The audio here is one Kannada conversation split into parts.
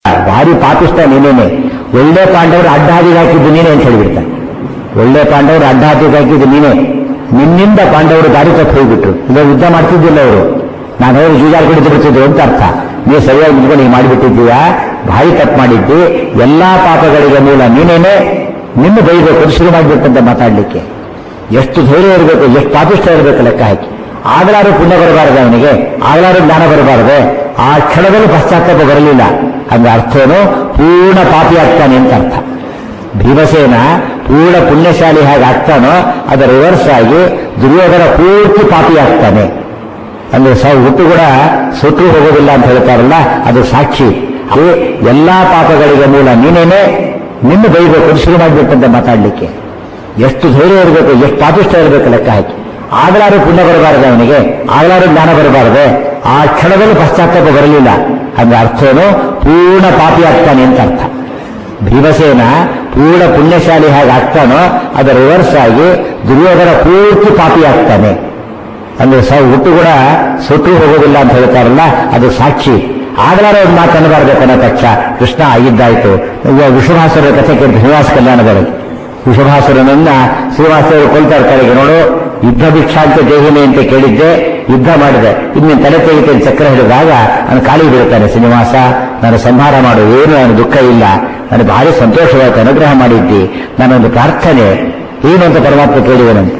ಭಾರಿ ಪಾಪಿಷ್ಟ ನೀನೇನೆ ಒಳ್ಳೆ ಪಾಂಡವರು ಅಡ್ಡ ಹಾದಿಗೆ ಹಾಕಿದ್ದು ನೀನೇ ಅಂತ ಹೇಳಿಬಿಡ್ತಾನೆ ಒಳ್ಳೆ ಪಾಂಡವರು ಅಡ್ಡ ಹಾದಿಗೆ ಹಾಕಿದ್ದು ನೀನೇ ನಿನ್ನಿಂದ ಪಾಂಡವರು ದಾರಿ ತಪ್ಪು ಹೋಗ್ಬಿಟ್ರು ಇವಾಗ ಯುದ್ಧ ಮಾಡ್ತಿದ್ದಿಲ್ಲ ಅವರು ನಾನು ಹೇಳಿ ಜೂಜಾರ್ ಕುಡಿದು ಬಿಡ್ತಿದ್ದು ಅಂತ ಅರ್ಥ ನೀವು ಸರಿಯಾಗಿ ನಿಂತ್ಕೊಂಡು ನೀವು ಮಾಡಿಬಿಟ್ಟಿದ್ದೀಯಾ ಭಾರಿ ತಪ್ಪು ಮಾಡಿದ್ದಿ ಎಲ್ಲಾ ಪಾಪಗಳಿಗೆ ಮೂಲ ನೀನೇನೆ ನಿನ್ನ ಬೈಬೇಕು ಶುರು ಮಾಡಿಬಿಟ್ಟಂತ ಮಾತಾಡ್ಲಿಕ್ಕೆ ಎಷ್ಟು ಧೈರ್ಯ ಇರಬೇಕು ಎಷ್ಟು ಪಾಪಿಷ್ಟ ಇರಬೇಕು ಲೆಕ್ಕ ಹಾಕಿ ಆಗಲಾರು ಪುಣ್ಯ ಬರಬಾರದು ಅವನಿಗೆ ಆಗಲಾರು ಜ್ಞಾನ ಬರಬಾರದೆ ಆ ಕ್ಷಣದಲ್ಲಿ ಪಶ್ಚಾತ್ತಾಪ ಬರಲಿಲ್ಲ ಹಂಗ ಅರ್ಥೇನು ಪೂರ್ಣ ಪಾಪಿ ಆಗ್ತಾನೆ ಅಂತ ಅರ್ಥ ಭೀಮಸೇನ ಪೂರ್ಣ ಪುಣ್ಯಶಾಲಿ ಹೇಗೆ ಆಗ್ತಾನೋ ಅದರ ರಿವರ್ಸ್ ಆಗಿ ದುರ್ಯೋಧನ ಪೂರ್ತಿ ಪಾಪಿ ಆಗ್ತಾನೆ ಅಂದ್ರೆ ಸ ಹುಟ್ಟು ಕೂಡ ಸುಟ್ಟು ಹೋಗೋದಿಲ್ಲ ಅಂತ ಹೇಳ್ತಾರಲ್ಲ ಅದು ಸಾಕ್ಷಿ ಅದು ಎಲ್ಲಾ ಪಾಪಗಳಿಗೆ ಮೂಲ ನೀನೇನೆ ನಿನ್ನ ಬೈಬೇಕು ಶುರು ಮಾಡಿಬಿಟ್ಟಂತ ಮಾತಾಡ್ಲಿಕ್ಕೆ ಎಷ್ಟು ಧೈರ್ಯ ಇರಬೇಕು ಎಷ್ಟು ಪಾಪಿಷ್ಟ ಇರಬೇಕು ಲೆಕ್ಕ ಹಾಕಿ ಆಗಲಾರು ಪುಣ್ಯ ಬರಬಾರದೆ ಅವನಿಗೆ ಆಗಲಾರು ಜ್ಞಾನ ಬರಬಾರದೆ ಆ ಕ್ಷಣದಲ್ಲಿ ಪಶ್ಚಾತ್ತಾಪ ಬರಲಿಲ್ಲ ಹಂಗ ಅರ್ಥೇನು ಪೂರ್ಣ ಪಾಪಿ ಆಗ್ತಾನೆ ಅಂತ ಅರ್ಥ ಭೀಮಸೇನ ಪೂರ್ಣ ಪುಣ್ಯಶಾಲಿ ಹೇಗೆ ಆಗ್ತಾನೋ ಅದರ ರಿವರ್ಸ್ ಆಗಿ ದುರ್ಯೋಧನ ಪೂರ್ತಿ ಪಾಪಿ ಆಗ್ತಾನೆ ಅಂದ್ರೆ ಸ ಹುಟ್ಟು ಕೂಡ ಸುಟ್ಟು ಹೋಗೋದಿಲ್ಲ ಅಂತ ಹೇಳ್ತಾರಲ್ಲ ಅದು ಸಾಕ್ಷಿ ಆಗಲಾರ ಒಂದು ಮಾತು ಅನ್ನಬಾರ್ದು ಕನ್ನ ಪಕ್ಷ ಕೃಷ್ಣ ಆಗಿದ್ದಾಯ್ತು ಈಗ ವಿಶ್ವಭಾಸರ ಕಥೆ ಕೇಳಿ ಶ್ರೀನಿವಾಸ ಕಲ್ಯಾಣದೊಳಗೆ ವಿಶ್ವಭಾಸುರನನ್ನ ಶ್ರೀನಿವಾಸರು ಕೊಲ್ತಾ ಇರ್ತಾರೆ ಈಗ ನೋಡು ಯುದ್ಧ ಭಿಕ್ಷಾಂತ ದೇಹಿನಿ ಅಂತ ಕೇಳಿದ್ದೆ ಯುದ್ಧ ಮಾಡಿದೆ ಇನ್ನು ತಲೆ ತೆಗಿತೇನೆ ಚಕ್ರ ಹಿಡಿದಾಗ ಅವನು ಕಾಲಿ ಬೀಳ್ತಾನೆ ಶ್ರೀನಿವಾಸ ನಾನು ಸಂಹಾರ ಮಾಡು ಏನು ನನಗೆ ದುಃಖ ಇಲ್ಲ ನನಗೆ ಭಾರಿ ಸಂತೋಷವಾಯ್ತು ಅನುಗ್ರಹ ಮಾಡಿದ್ದಿ ನನ್ನೊಂದು ಪ್ರಾರ್ಥನೆ ಏನು ಅಂತ ಪರಮಾತ್ಮ ಕೇಳಿದನಂತೆ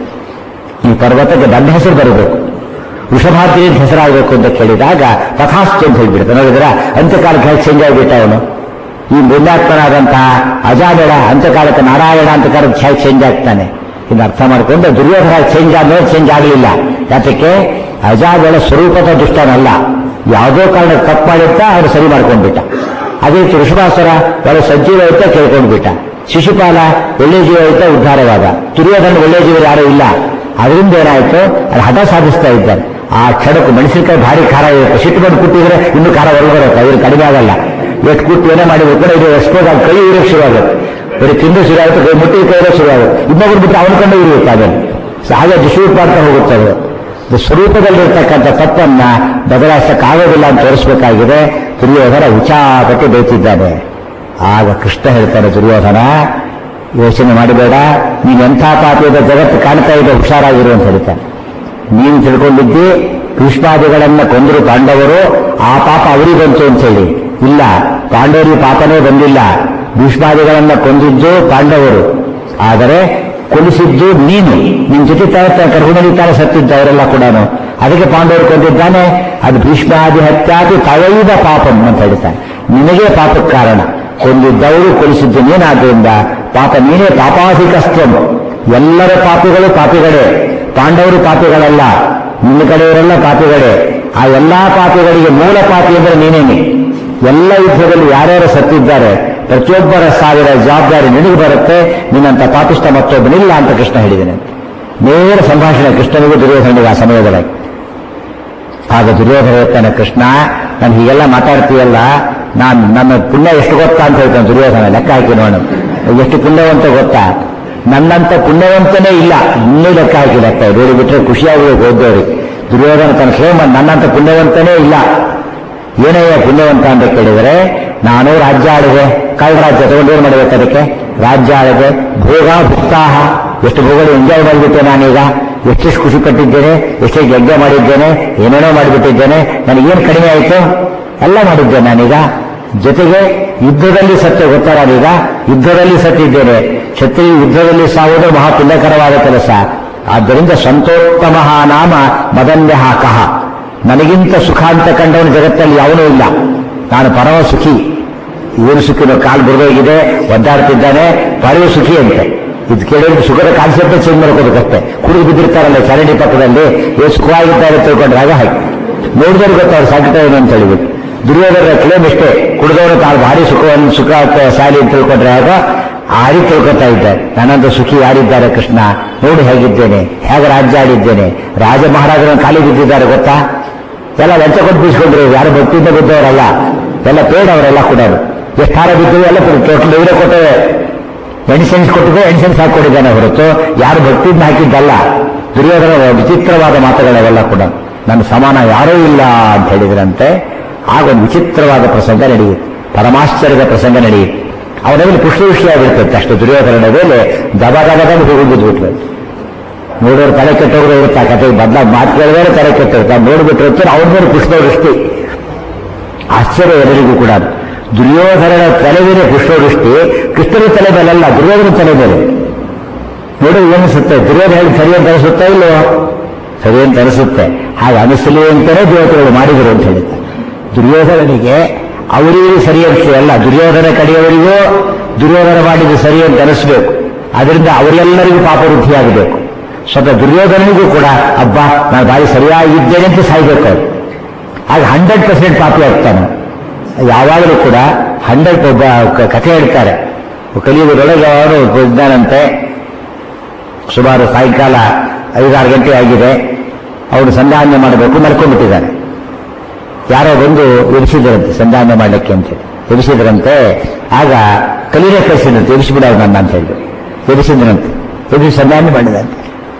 ಈ ಪರ್ವತಕ್ಕೆ ದೊಡ್ಡ ಹೆಸರು ಬರಬೇಕು ವೃಷಭಾದ್ರಿ ಅಂತ ಹೆಸರಾಗಬೇಕು ಅಂತ ಕೇಳಿದಾಗ ತಥಾಸ್ತು ಅಂತ ಹೇಳ್ಬಿಡ್ತಾನೆ ನೋಡಿದ್ರ ಅಂತ್ಯಕಾಲಕ್ಕೆ ಹೇಗೆ ಚೇಂಜ್ ಆಗಿಬಿಟ್ಟ ಅವನು ಈ ಬೃಂದಾತ್ಮನಾದಂತಹ ಅಜಾಬೇಡ ಅಂತ್ಯಕಾಲಕ್ಕೆ ನಾರಾಯಣ ಅಂತ ಕರೆದು ಹೇಗೆ ಚೇಂಜ್ ಆಗ್ತಾನೆ ಇನ್ನು ಅರ್ಥ ಮಾಡಿಕೊಂಡು ದುರ್ಯೋಧನ ಚೇಂಜ್ ಆದ್ಮೇಲೆ ಚೇಂಜ್ ಆಗಲಿಲ್ಲ ಯಾತಕ್ಕೆ ಅಜಾಬೇಡ ಸ್ವರೂಪದ ದುಷ್ಟನಲ್ಲ ಯಾವುದೋ ಕಾರಣ ತಪ್ಪು ಮಾಡಿರ್ತಾ ಅವನು ಸರಿ ಮಾಡ್ಕೊಂಡ್ಬಿಟ್ಟ ಅದೇ ರೀತಿ ವೃಷಭಾಸುರ ಒಳ್ಳೆ ಸಜ್ಜೀವ ಐತೆ ಕೇಳ್ಕೊಂಡ್ಬಿಟ್ಟ ಶಿಶುಪಾಲ ಒಳ್ಳೆ ಜೀವ ಐತೆ ಉದ್ಧಾರವಾದ ದುರ್ಯೋಧನ ಒಳ್ಳೆ ಜೀವ ಯಾರೂ ಇಲ್ಲ ಅದರಿಂದ ಏನಾಯ್ತು ಅದು ಹಠ ಸಾಧಿಸ್ತಾ ಇದ್ದಾರೆ ಆ ಕ್ಷಣಕ್ಕೆ ಮೆಣಸಿನಕಾಯಿ ಭಾರಿ ಖಾರ ಇರುತ್ತೆ ಸಿಟ್ಟು ಬಂದು ಕುಟ್ಟಿದ್ರೆ ಇನ್ನೂ ಖಾರ ಹೊರಬರುತ್ತೆ ಅದ್ರ ಕಡಿಮೆ ಆಗಲ್ಲ ಎಷ್ಟು ಕುಟ್ಟು ಏನೇ ಮಾಡಿದ್ರು ಕೂಡ ಇದು ಎಕ್ಸ್ಪೋಸ್ ಆಗಿ ಕೈ ಇರೋಕೆ ಶುರುವಾಗುತ್ತೆ ಬರೀ ತಿಂದು ಶುರು ಆಗುತ್ತೆ ಕೈ ಮುಟ್ಟಿ ಕೈ ಇರೋಕೆ ಶುರುವಾಗುತ್ತೆ ಇನ್ನೊಬ್ರು ಬಿಟ್ಟರೆ ಅವನ ಕಂಡು ಇರುತ್ತೆ ಅದನ್ನು ಸೊ ಹಾಗೆ ಡಿಸ್ಟ್ರಿಬ್ಯೂಟ್ ಮಾಡ್ತಾ ಹೋಗುತ್ತೆ ಅದು ಇದು ಸ್ವರೂಪದಲ್ಲಿರ್ತಕ್ಕಂಥ ತಪ್ಪನ್ನ ಬದಲಾಯಿಸಕ್ಕಾಗೋದಿಲ್ಲ ಅಂತ ತೋರಿಸಬೇಕಾಗಿದೆ ದುರ್ಯೋಧನ ಉಚಾಪಟ್ಟು ಬೈತಿದ್ದಾನೆ ಆಗ ಕೃಷ್ಣ ಹೇಳ್ತಾನೆ ದುರ್ಯೋಧನ ಯೋಚನೆ ಮಾಡಬೇಡ ನೀನು ಎಂಥ ಪಾಪಿಯದ ಜಗತ್ತು ಕಾಣ್ತಾ ಇದೆ ಹುಷಾರಾಗಿರು ಅಂತ ಹೇಳ್ತಾನೆ ನೀನು ತಿಳ್ಕೊಂಡಿದ್ದಿ ಭೀಷ್ಮಾದಿಗಳನ್ನ ಕೊಂದರು ಪಾಂಡವರು ಆ ಪಾಪ ಅವರಿಗೆ ಬಂತು ಅಂತ ಹೇಳಿ ಇಲ್ಲ ಪಾಂಡವರಿಗೆ ಪಾಪನೇ ಬಂದಿಲ್ಲ ಭೀಷ್ಮಾದಿಗಳನ್ನ ಕೊಂದಿದ್ದು ಪಾಂಡವರು ಆದರೆ ಕೊಲಿಸಿದ್ದು ನೀನು ನಿನ್ ಜೊತೆ ಕರ್ಕೊಂಡಲ್ಲಿ ತಾನೇ ಸತ್ತಿದ್ದ ಅವರೆಲ್ಲ ಕೂಡ ಅದಕ್ಕೆ ಪಾಂಡವರು ಕೊಂದಿದ್ದಾನೆ ಅದು ಭೀಷ್ಮಾದಿ ಹತ್ಯಾದಿ ತವೈದ ಪಾಪಂ ಅಂತ ಹೇಳ್ತಾನೆ ನಿನಗೆ ಪಾಪಕ್ಕೆ ಕಾರಣ ಕೊಂದಿದ್ದವರು ಕೊಲಿಸಿದ್ದು ನೀನಾದ್ರಿಂದ ಪಾಪ ನೀನೇ ಪಾಪಾಧಿಕಸ್ತ್ವಂ ಎಲ್ಲರ ಪಾಪಿಗಳು ಪಾಪಿಗಳೇ ಪಾಂಡವರು ಪಾಪಿಗಳಲ್ಲ ನಿನ್ನ ಕಡೆಯವರೆಲ್ಲ ಪಾಪಿಗಳೇ ಆ ಎಲ್ಲಾ ಪಾಪಿಗಳಿಗೆ ಮೂಲ ಪಾಪಿ ಅಂದ್ರೆ ನೀನೇನೆ ಎಲ್ಲ ಯುದ್ಧದಲ್ಲಿ ಯಾರ್ಯಾರು ಸತ್ತಿದ್ದಾರೆ ಪ್ರತಿಯೊಬ್ಬರ ಸಾವಿರ ಜವಾಬ್ದಾರಿ ನಿನಗೆ ಬರುತ್ತೆ ನಿನ್ನಂತ ಪಾಪಿಷ್ಟ ಮತ್ತೊಬ್ಬನಿಲ್ಲ ಅಂತ ಕೃಷ್ಣ ಹೇಳಿದ್ದೇನೆ ನೇರ ಸಂಭಾಷಣೆ ಕೃಷ್ಣನಿಗೂ ದುರ್ಯೋಧನಿಗೆ ಆ ಸಮಯದಲ್ಲಿ ಆಗ ದುರ್ಯೋಧನ ಹೇಳ್ತಾನೆ ಕೃಷ್ಣ ನಾನು ಹೀಗೆಲ್ಲ ಮಾತಾಡ್ತೀಯಲ್ಲ ನಾನು ನನ್ನ ಪುಣ್ಯ ಎಷ್ಟು ಗೊತ್ತಾ ಅಂತ ಹೇಳ್ತಾನೆ ದುರ್ಯೋಧನ ಲೆಕ್ಕ ಹಾಕಿ ನೋಡ ಎಷ್ಟು ಪುಣ್ಯವಂತ ಗೊತ್ತಾ ನನ್ನಂತ ಪುಣ್ಯವಂತನೇ ಇಲ್ಲ ಇನ್ನೂ ಲೆಕ್ಕ ಹಾಕಿ ಲೆಕ್ಕ ನೋಡಿ ಬಿಟ್ರೆ ಖುಷಿಯಾಗಬೇಕು ಓದೋರಿಗೆ ದುರ್ಯೋಧನ ತನ್ನ ಕ್ಷೇಮ ನನ್ನಂತ ಪುಣ್ಯವಂತನೇ ಇಲ್ಲ ಏನಯ್ಯ ಪುಣ್ಯವಂತ ಅಂತ ಕೇಳಿದರೆ ನಾನು ರಾಜ್ಯ ಆಳಿದೆ ಕಳ್ಳ ರಾಜ್ಯ ತಗೊಂಡು ಏನ್ ಮಾಡಬೇಕು ಅದಕ್ಕೆ ರಾಜ್ಯ ಆಳಿದೆ ಭೋಗ ಭುಕ್ತಾಹ ಎಷ್ಟು ಭೋಗಗಳು ಎಂಜಾಯ್ ಮಾಡಿಬಿಟ್ಟೆ ನಾನೀಗ ಎಷ್ಟೆಷ್ಟು ಖುಷಿ ಪಟ್ಟಿದ್ದೇನೆ ಎಷ್ಟೇ ಯಜ್ಞ ಮಾಡಿದ್ದೇನೆ ಏನೇನೋ ಮಾಡಿಬಿಟ್ಟಿದ್ದೇನೆ ನನಗೇನು ಕಡಿಮೆ ಆಯಿತು ಎಲ್ಲ ಮಾಡಿದ್ದೇನೆ ನಾನೀಗ ಜೊತೆಗೆ ಯುದ್ಧದಲ್ಲಿ ಸತ್ಯ ಗೊತ್ತಾ ನಾನೀಗ ಯುದ್ಧದಲ್ಲಿ ಸತ್ತಿದ್ದೇನೆ ಕ್ಷತ್ರಿಯ ಯುದ್ಧದಲ್ಲಿ ಸಾವುದು ಮಹಾ ಪುಣ್ಯಕರವಾದ ಕೆಲಸ ಆದ್ದರಿಂದ ಸಂತೋತ್ತಮ ನಾಮ ಮದನ್ಯ ಕಹ ನನಗಿಂತ ಸುಖ ಅಂತ ಕಂಡವನು ಜಗತ್ತಲ್ಲಿ ಯಾವನೂ ಇಲ್ಲ ನಾನು ಪರಮ ಸುಖಿ ಏನು ಸುಖಿನೋ ಕಾಲು ಬುರ್ದೋಗಿದೆ ಒದ್ದಾಡ್ತಿದ್ದಾನೆ ಪರಮ ಸುಖಿ ಅಂತೆ ಇದು ಕೇಳಿದ್ರೆ ಸುಖದ ಕಾನ್ಸೆಪ್ಟ್ ಚೇಂಜ್ ಮಾಡ್ಕೋಬೇಕಷ್ಟೆ ಕುಡಿದು ಬಿದ್ದಿರ್ತಾರಲ್ಲ ಚರಂಡಿ ಪಕ್ಕದಲ್ಲಿ ಎಷ್ಟು ಸುಖವಾಗಿದ್ದಾರೆ ತಿಳ್ಕೊಂಡ್ರಾಗ ಹಾಗೆ ನೋಡಿದವ್ರು ಗೊತ್ತವ್ರು ಸಂಕಟ ಏನು ಅಂತ ಹೇಳಿಬಿಟ್ಟು ದುರ್ಯೋಧನ ಕ್ಲೇಮ್ ಇಷ್ಟೇ ಕುಡಿದವರು ತಾನು ಭಾರಿ ಸುಖವನ್ನು ಸುಖ ಶಾಲಿ ಅಂತ ತಿಳ್ಕೊಂಡ್ರೆ ಆಗ ಆ ರೀತಿ ತಿಳ್ಕೊತಾ ಇದ್ದಾರೆ ನನ್ನಂತ ಸುಖಿ ಯಾರಿದ್ದಾರೆ ಕೃಷ್ಣ ನೋಡಿ ಹೇಗಿದ್ದೇನೆ ಹೇಗೆ ರಾಜ್ಯ ಆಡಿದ್ದೇನೆ ರಾಜ ಮಹಾರಾಜರನ್ನು ಖಾಲಿ ಬಿದ್ದಿದ್ದಾರೆ ಗೊತ್ತಾ ಎಲ್ಲ ಲಂಚ ಕೊಟ್ಟು ಬೀಸ್ಕೊಂಡ್ರು ಯಾರು ಭಕ್ತಿಯಿಂದ ಬಿದ್ದವರಲ್ಲ ಎಲ್ಲ ಪೇಡ್ ಅವರೆಲ್ಲ ಕೂಡ ಎಷ್ಟು ಹಾರ ಬಿದ್ದಿವೆ ಎಲ್ಲ ಟೋಟಲ್ ಇವರೇ ಕೊಟ್ಟವೆ ಎಣಿಸೆನ್ಸ್ ಕೊಟ್ಟಿದೆ ಎಣಿಸೆನ್ಸ್ ಹಾಕೊಟ್ಟಿದ್ದಾನೆ ಹೊರತು ಯಾರು ಭಕ್ತಿಯಿಂದ ಹಾಕಿದ್ದಲ್ಲ ದುರ್ಯೋಧನ ವಿಚಿತ್ರವಾದ ಮಾತುಗಳವೆಲ್ಲ ಕೂಡ ನನ್ನ ಸಮಾನ ಯಾರೂ ಇಲ್ಲ ಅಂತ ಹೇಳಿದ್ರಂತೆ ಆಗ ಒಂದು ವಿಚಿತ್ರವಾದ ಪ್ರಸಂಗ ನಡೆಯಿತು ಪರಮಾಶ್ಚರ್ಯದ ಪ್ರಸಂಗ ನಡೆಯಿತು ಅವನಲ್ಲಿ ಪುಷ್ಪ ವಿಷಯ ಬಿಡ್ತಂತೆ ಅಷ್ಟು ದುರ್ಯೋಧನ ಮೇಲೆ ದಬ ದಬ ದಬ ಹೋಗಿ ಬಿದ್ದುಬಿಟ್ರು ನೋಡೋರು ತಲೆ ಕೆಟ್ಟವರು ಇರುತ್ತೆ ಆ ಕಥೆ ಬದಲ ಮಾತು ಕೇಳಿದ್ರೆ ತಲೆ ಕೆಟ್ಟಿರ್ತಾರೆ ನೋಡ್ಬಿಟ್ಟಿರ್ತಾರೆ ಅವ್ರ ಮೇಲೆ ಪುಷ್ಪವೃಷ್ಟಿ ಆಶ್ಚರ್ಯ ಎಲ್ಲರಿಗೂ ಕೂಡ ದುರ್ಯೋಧನನ ತಲೆ ಮೇಲೆ ಪುಷ್ಪವೃಷ್ಟಿ ಕೃಷ್ಣನ ತಲೆ ಮೇಲಲ್ಲ ದುರ್ಯೋಧನ ತಲೆ ಮೇಲೆ ನೋಡಿದ್ರೆ ಏನಿಸುತ್ತೆ ದುರ್ಯೋಧನ ಹೇಳಿ ಸರಿ ಅಂತ ಅನಿಸುತ್ತಾ ಇಲ್ಲೋ ಸರಿ ಅಂತ ಅನಿಸುತ್ತೆ ಹಾಗೆ ಅನಿಸಲಿ ಅಂತಾನೆ ದೇವತೆಗಳು ಮಾಡಿದರು ಅಂತ ಹೇಳಿದ್ದ ದುರ್ಯೋಧನನಿಗೆ ಅವರಿಗೆ ಸರಿ ಅನಿಸಲ್ಲ ದುರ್ಯೋಧನ ಕಡೆಯವರಿಗೂ ದುರ್ಯೋಧನ ಮಾಡಿದ್ದು ಸರಿ ಅಂತ ಅನಿಸ್ಬೇಕು ಅದರಿಂದ ಅವರೆಲ್ಲರಿಗೂ ಪಾಪವೃದ್ಧಿಯಾಗಬೇಕು ಸ್ವತಃ ದುರ್ಯೋಧನನಿಗೂ ಕೂಡ ಅಬ್ಬ ನಾನು ಬಾರಿ ಸರಿಯಾಗಿದ್ದೇನೆ ಅಂತ ಸಾಯ್ಬೇಕು ಅವ್ರು ಆಗ ಹಂಡ್ರೆಡ್ ಪರ್ಸೆಂಟ್ ಪಾಪಿ ಆಗ್ತಾನೆ ಯಾವಾಗಲೂ ಕೂಡ ಹಂಡ್ರೆಡ್ ಒಬ್ಬ ಕ- ಕಥೆ ಹೇಳ್ತಾರೆ ಕಲಿಯುಗದೊಳಗೆ ಅವನು ಇದ್ದಾನಂತೆ ಸುಮಾರು ಸಾಯಂಕಾಲ ಐದಾರು ಗಂಟೆ ಆಗಿದೆ ಅವನು ಸಂಧಾನ ಮಾಡಬೇಕು ಮಲ್ಕೊಂಡ್ಬಿಟ್ಟಿದ್ದಾನೆ ಯಾರೋ ಬಂದು ಎಬ್ಸಿದ್ರಂತೆ ಸಂಧಾನ ಮಾಡಲಿಕ್ಕೆ ಅಂತೇಳಿ ಎಬ್ಸಿದ್ರಂತೆ ಆಗ ಕಲೀನೇ ಕಳಿಸಿದ್ರಂತೆ ಎಬ್ಸಿಬಿಡ ನನ್ನ ಅಂತ ಹೇಳಿದ್ರು ಎಬ್ಸಿದ್ರಂತೆ ಎಬ್ಸಿ ಸಂಧಾನ ಮಾಡಿದಂತೆ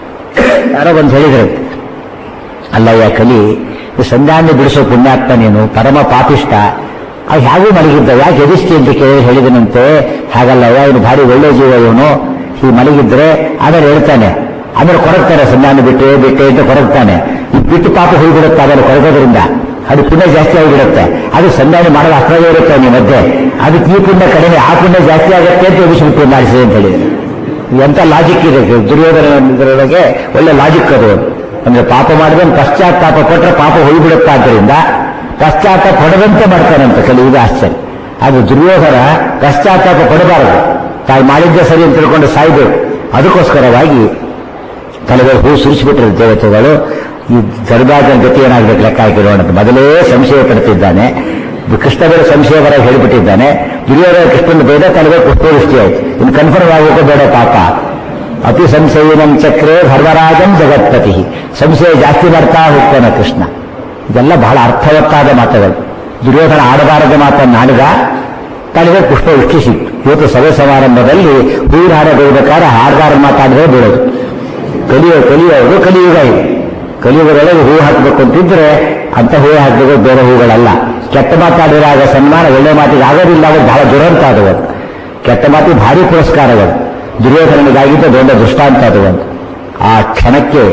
ಯಾರೋ ಬಂದು ಹೇಳಿದ್ರಂತೆ ಅಲ್ಲಯ್ಯ ಕಲಿ ಈ ಸಂಧಾನ ಬಿಡಿಸೋ ಪುಣ್ಯಾತ್ಮ ನೀನು ಪರಮ ಪಾಪಿಷ್ಟ ಅವ್ ಹೇಗೂ ಮಲಗಿದ್ದ ಯಾಕೆ ಎದಿಸ್ತಿ ಅಂತ ಕೇಳಿ ಹೇಳಿದನಂತೆ ಹಾಗಲ್ಲಯ್ಯ ಇವನು ಭಾರಿ ಒಳ್ಳೆ ಜೀವ ಇವನು ಈ ಮಲಗಿದ್ರೆ ಆಮೇಲೆ ಹೇಳ್ತಾನೆ ಆಮೇಲೆ ಕೊರಗ್ತಾನೆ ಸಂಧಾನ ಬಿಟ್ಟು ಬಿಟ್ಟೆ ಅಂತ ಕೊರಗ್ತಾನೆ ಈ ಬಿಟ್ಟು ಪಾಪ ಹೋಗ್ಬಿಡುತ್ತೆ ಆಮೇಲೆ ಕೊರಗೋದ್ರಿಂದ ಅದು ಪುಣ್ಯ ಜಾಸ್ತಿ ಆಗಿಬಿಡುತ್ತೆ ಅದು ಸಂಧಾನ ಮಾಡೋದು ಅಷ್ಟೇ ಇರುತ್ತೆ ನಿಮ್ಮ ಮಧ್ಯೆ ಅದಕ್ಕೆ ಈ ಪುಣ್ಯ ಕಡಿಮೆ ಆ ಪುಣ್ಯ ಜಾಸ್ತಿ ಆಗುತ್ತೆ ಅಂತ ಎಬ್ಬಿಸ್ಬಿಟ್ಟು ಮಾಡಿಸಿ ಅಂತ ಹೇಳಿದ್ರು ಎಂತ ಲಾಜಿಕ್ ಇದೆ ದುರ್ಯೋಧನದೊಳಗೆ ಒಳ್ಳೆ ಲಾಜಿಕ್ ಅದು ಅಂದ್ರೆ ಪಾಪ ಮಾಡಿದ್ರೆ ಪಶ್ಚಾತ್ತಾಪ ಕೊಟ್ಟರೆ ಪಾಪ ಹೋಗ್ಬಿಡುತ್ತೆ ಆದ್ದರಿಂದ ಪಶ್ಚಾತ್ತಾಪ ಪಡದಂತೆ ಮಾಡ್ತಾನಂತೆ ಕಲಿ ಇದು ಆಶ್ಚರ್ಯ ಅದು ದುರ್ಯೋಧನ ಪಶ್ಚಾತ್ತಾಪ ಪಡಬಾರದು ತಾವು ಮಾಡಿದ್ದೇ ಸರಿ ಅಂತ ತಿಳ್ಕೊಂಡು ಸಾಯ್ಬೇಕು ಅದಕ್ಕೋಸ್ಕರವಾಗಿ ತಲೆಗೆ ಹೂ ಸುರಿಸಿಬಿಟ್ರೆ ದೇವತೆಗಳು ಈ ಗರ್ಭಾಜನ ಗತಿ ಏನಾಗಬೇಕು ಲೆಕ್ಕ ಹಾಕಿರೋಣ ಅಂತ ಮೊದಲೇ ಸಂಶಯ ಪಡ್ತಿದ್ದಾನೆ ಕೃಷ್ಣ ಬೇರೆ ಸಂಶಯ ಬರ ಹೇಳಿಬಿಟ್ಟಿದ್ದಾನೆ ದುರ್ಯೋಧನ ಕೃಷ್ಣನ ಬೇಡ ತಲೆಗೆ ಪುಷ್ಪವೃಷ್ಟಿ ಆಯ್ತು ಇನ್ನು ಕನ್ಫರ್ಮ್ ಆಗಬೇಕು ಬೇಡ ಪಾಪ ಅತಿ ಸಂಶಯನಂ ಚಕ್ರೆ ಧರ್ಮರಾಜನ್ ಜಗತ್ಪತಿ ಸಂಶಯ ಜಾಸ್ತಿ ಬರ್ತಾ ಹೋಗ್ತಾನೆ ಕೃಷ್ಣ ಇದೆಲ್ಲ ಬಹಳ ಅರ್ಥವತ್ತಾದ ಮಾತುಗಳು ದುರ್ಯೋಧನ ಆಡಬಾರದ ಮಾತನ್ನು ಆಡಿದ ತಲೆಗೆ ಪುಷ್ಪವೃಷ್ಟಿ ಸಿಕ್ತು ಇವತ್ತು ಸಭೆ ಸಮಾರಂಭದಲ್ಲಿ ಹೂವಿನ ಹಾಡ ಬೀಳ್ಬೇಕಾದ್ರೆ ಹಾಡ್ಗಾರ ಮಾತಾಡಿದ್ರೆ ಬೀಳೋದು ಕಲಿಯೋ ಕಲಿಯೋದು ಕಲಿಯುಗ ಇದೆ ಕಲಿಯುಗದೊಳಗೆ ಹೂ ಹಾಕಬೇಕು ಅಂತಿದ್ರೆ ಅಂತ ಹೂ ಹಾಕಬೇಕು ಬೇರೆ ಹೂಗಳಲ್ಲ ಕೆಟ್ಟ ಮಾತಾಡಿದಾಗ ಸನ್ಮಾನ ಒಳ್ಳೆ ಮಾತಿಗೆ ಆಗೋದಿಲ್ಲ ಅದು ಬಹಳ ದುರಂತ ಅದು ಒಂದು. ಕೆಟ್ಟ ಮಾತಿಗೆ ಭಾರಿ ಪುರಸ್ಕಾರಗಳು ದುರ್ಯೋಧನನಿಗಾಗಿದ್ದ ದೊಡ್ಡ ದೃಷ್ಟಾಂತ ಅದು ಒಂದು ಆ ಕ್ಷಣಕ್ಕೆ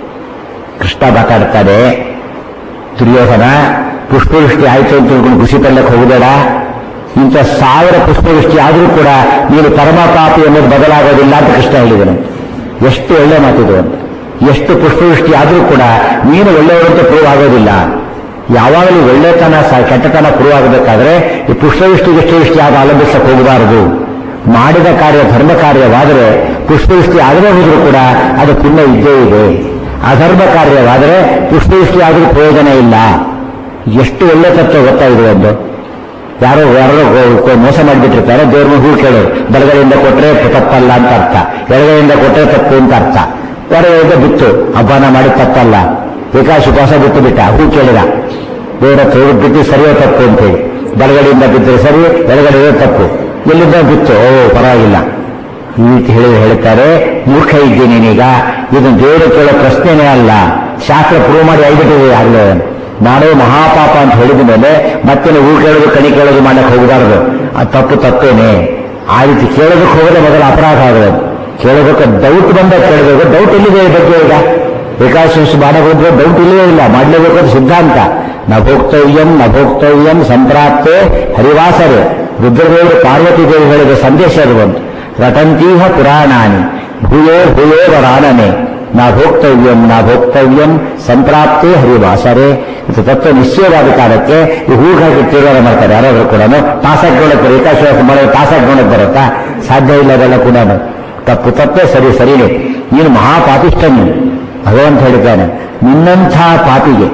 ಕೃಷ್ಣ ಮಾತಾಡ್ತಾನೆ ದುರ್ಯೋಧನ ಪುಷ್ಪವೃಷ್ಟಿ ಆಯ್ತು ಅಂತ ತಿಳ್ಕೊಂಡು ಖುಷಿ ಪಡ್ಲಕ್ಕೆ ಹೋಗಬೇಡ ಇಂಥ ಸಾವಿರ ಪುಷ್ಪವೃಷ್ಟಿ ಆದರೂ ಕೂಡ ನೀನು ಪರಮ ಪಾಪಿ ಅನ್ನೋದು ಬದಲಾಗೋದಿಲ್ಲ ಅಂತ ಕೃಷ್ಣ ಹೇಳಿದನು ಎಷ್ಟು ಒಳ್ಳೆ ಮಾತಿದು ಅಂತ ಎಷ್ಟು ಪುಷ್ಪವೃಷ್ಟಿ ಆದರೂ ಕೂಡ ನೀನು ಒಳ್ಳೆಯವರಂತ ಪ್ರೂವ್ ಆಗೋದಿಲ್ಲ ಯಾವಾಗಲೂ ಒಳ್ಳೆತನ ಸ- ಕೆಟ್ಟತನ ಪ್ರೂವ್ ಆಗಬೇಕಾದ್ರೆ ಈ ಪುಷ್ಪವೃಷ್ಟಿ ಗಿಷ್ಟವೃಷ್ಟಿ ಆದ ಅವಲಂಬಿಸಕ್ಕೆ ಹೋಗಬಾರದು ಮಾಡಿದ ಕಾರ್ಯ ಧರ್ಮ ಕಾರ್ಯವಾದರೆ ಪುಷ್ಪವೃಷ್ಟಿ ಆಗದೇ ಹೋದರೂ ಕೂಡ ಅದು ಪುಣ್ಯ ಇದ್ದೇ ಇದೆ ಅಧರ್ಮ ಕಾರ್ಯವಾದರೆ ಪುಷ್ಪವೃಷ್ಟಿ ಆದರೂ ಪ್ರಯೋಜನ ಇಲ್ಲ ಎಷ್ಟು ಒಳ್ಳೆ ತತ್ವ ಗೊತ್ತಾಗಿದೆ ಒಂದು ಯಾರೋ ಯಾರೋ ಗೋ- ಗೋ- ಮೋಸ ಮಾಡಿಬಿಟ್ಟಿರ್ತಾರೆ ದೇವ್ರ ಹೂ ಕೇಳೋರು ಬಲಗಡೆಯಿಂದ ಕೊಟ್ಟರೆ ತಪ್ಪಲ್ಲ ಅಂತ ಅರ್ಥ ಎಡಗಡೆಯಿಂದ ಕೊಟ್ಟರೆ ತಪ್ಪು ಅಂತ ಅರ್ಥ ಹೊರಗಡೆಯಿಂದ ಬಿತ್ತು ಹಬ್ಬನ ಮಾಡಿ ತಪ್ಪಲ್ಲ ವಿಕಾಸ್ ಉಪವಾಸ ಬಿಟ್ಟು ಬಿಟ್ಟ ಹೂ ಕೇಳಿದ ದೇವರ ಹತ್ರ ಹೋಗಿ ಬಿದ್ದು ಸರಿಯೋ ತಪ್ಪು ಅಂತೇಳಿ ಬಲಗಡೆಯಿಂದ ಬಿದ್ದರೆ ಸರಿ ಎಡಗಡೆ ತಪ್ಪು ಎಲ್ಲಿಂದ ಬಿತ್ತು ಓ ಪರವಾಗಿಲ್ಲ ಈ ರೀತಿ ಹೇಳಿ ಹೇಳ್ತಾರೆ ಮೂರ್ಖ ಇದ್ದೀನಿ ನೀನೀಗ ಇದನ್ನು ದೇವರು ಕೇಳೋ ಪ್ರಶ್ನೆನೇ ಅಲ್ಲ ಶಾಸ್ತ್ರ ಪ್ರೂವ್ ಮಾಡಿ ಆಗಿಬಿಟ್ಟಿದೆ ಆಗಲೇ ನಾನೇ ಮಹಾಪಾಪ ಅಂತ ಹೇಳಿದ ಮೇಲೆ ಮತ್ತೆ ಹೂ ಕೇಳೋದು ಕಣಿ ಕೇಳೋದು ಮಾಡಕ್ಕೆ ಹೋಗಬಾರದು ಅದು ತಪ್ಪು ತಪ್ಪೇನೆ ಆ ರೀತಿ ಕೇಳೋದಕ್ಕೆ ಹೋಗದೆ ಮೊದಲ ಅಪರಾಧ ಆಗೋದು ಕೇಳೋದಕ್ಕೆ ಡೌಟ್ ಬಂದಾಗ ಕೇಳಬೇಕು ಡೌಟ್ ಎಲ್ಲಿದೆ ಈ ಬಗ್ಗೆ ಈಗ ಏಕಾಶಿಸ್ ಮಾಡಕ್ಕೆ ಹೋದ್ರೆ ಡೌಟ್ ಇಲ್ಲವೇ ಇಲ್ಲ ಮಾಡಲೇಬೇಕು ಅದು ಸಿದ್ಧಾಂತ ನ ಭೋಕ್ತವ್ಯಂ ನ ಭೋಕ್ತವ್ಯಂ ಸಂಪ್ರಾಪ್ತೆ ಹರಿವಾಸರೆ ರುದ್ರದೇವರು ಪಾರ್ವತಿ ದೇವಿ ಹೇಳಿದ ಸಂದೇಶ ಅದು ಬಂತು ರಟಂತೀಹ ಪುರಾಣಾನಿ ಭೂಯೋ ಭೂಯೋ ವರಾನನೆ ನಾ ಭೋಕ್ತವ್ಯಂ ನಾ ಭೋಕ್ತವ್ಯಂ ಸಂಪ್ರಾಪ್ತೆ ಹರಿವಾಸರೆ ಇದು ತತ್ವ ನಿಶ್ಚಯವಾದ ಕಾಲಕ್ಕೆ ಈ ಹೂಗಾಗಿ ತೀರ್ಮಾನ ಮಾಡ್ತಾರೆ ಯಾರಾದ್ರೂ ಕೂಡ ತಾಸಾಗ್ನೊಳಗೆ ಏಕಾಶ್ವಾಸ ಮಾಡೋದು ತಾಸಾಗ್ನೊಳಗೆ ಬರುತ್ತಾ ಸಾಧ್ಯ ಇಲ್ಲ ಅದೆಲ್ಲ ಕೂಡ ತಪ್ಪು ತಪ್ಪೇ ಸರಿ ಸರಿನೇ ನೀನು ಮಹಾಪಾಪಿಷ್ಟ ನೀನು ಭಗವಂತ ಹೇಳಿದ್ದಾನೆ ನಿನ್ನಂಥ ಪಾಪಿಗೆ